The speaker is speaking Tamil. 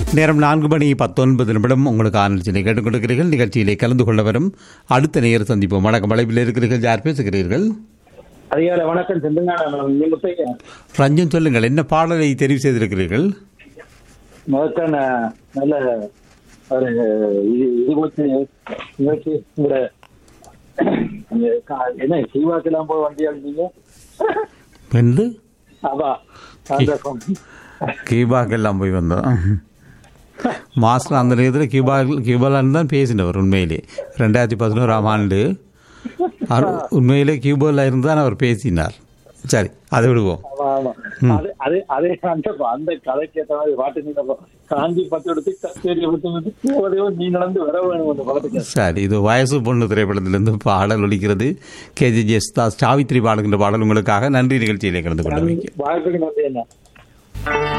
நேரம் நான்கு மணி பத்தொன்பது நிமிடம் உங்களுக்கு ஆனர்ச்சினை கேட்டுக்கொண்டிருக்கிறீர்கள் நிகழ்ச்சியிலே கலந்து கொள்ள வரும் அடுத்த நேர் சந்திப்போம் வணக்கம் அழைப்பில் இருக்கிறீர்கள் யார் பேசுகிறீர்கள் அதிகாலை வணக்கம் செந்துங்க முத்தையா ரஞ்சன் சொல்லுங்கள் என்ன பாடலை தெரிவு செய்திருக்கிறீர்கள் முதற்க நல்ல ஒரு இது இது போச்சு நிகழ்ச்சி உங்களோட அந்த கா- என்ன சீவாக்கெல்லாம் போய் வண்டி அடிச்சீங்க வந்து அவா சந்தர்ப்பம் கியூபாக்கெல்லாம் போய் வந்தோம் மாஸ்டர் அந்த நேரத்தில் கியூபா கியூபாலான்னு தான் பேசினவர் உண்மையிலே ரெண்டாயிரத்தி பதினோராம் ஆண்டு அவர் உண்மையிலே கியூபாவில் இருந்து தான் அவர் பேசினார் சரி அதை விடுவோம் ஆமா ஆமா அது அது அதே அந்த அந்த கதைக்கு ஏற்ற மாதிரி பாட்டு நீங்க அப்போ காஞ்சி பத்து எடுத்து கச்சேரி பத்து எடுத்து போவதையோ நீ நடந்து வர வேணும் அந்த படத்துக்கு சரி இது வயசு பொண்ணு திரைப்படத்திலிருந்து பாடல் ஒலிக்கிறது கேஜி எஸ் தாஸ் சாவித்ரி பாடுகின்ற பாடல் உங்களுக்காக நன்றி நிகழ்ச்சியிலே கலந்து கொள்ள வைக்க வாய்ப்புக்கு நன்றி என்ன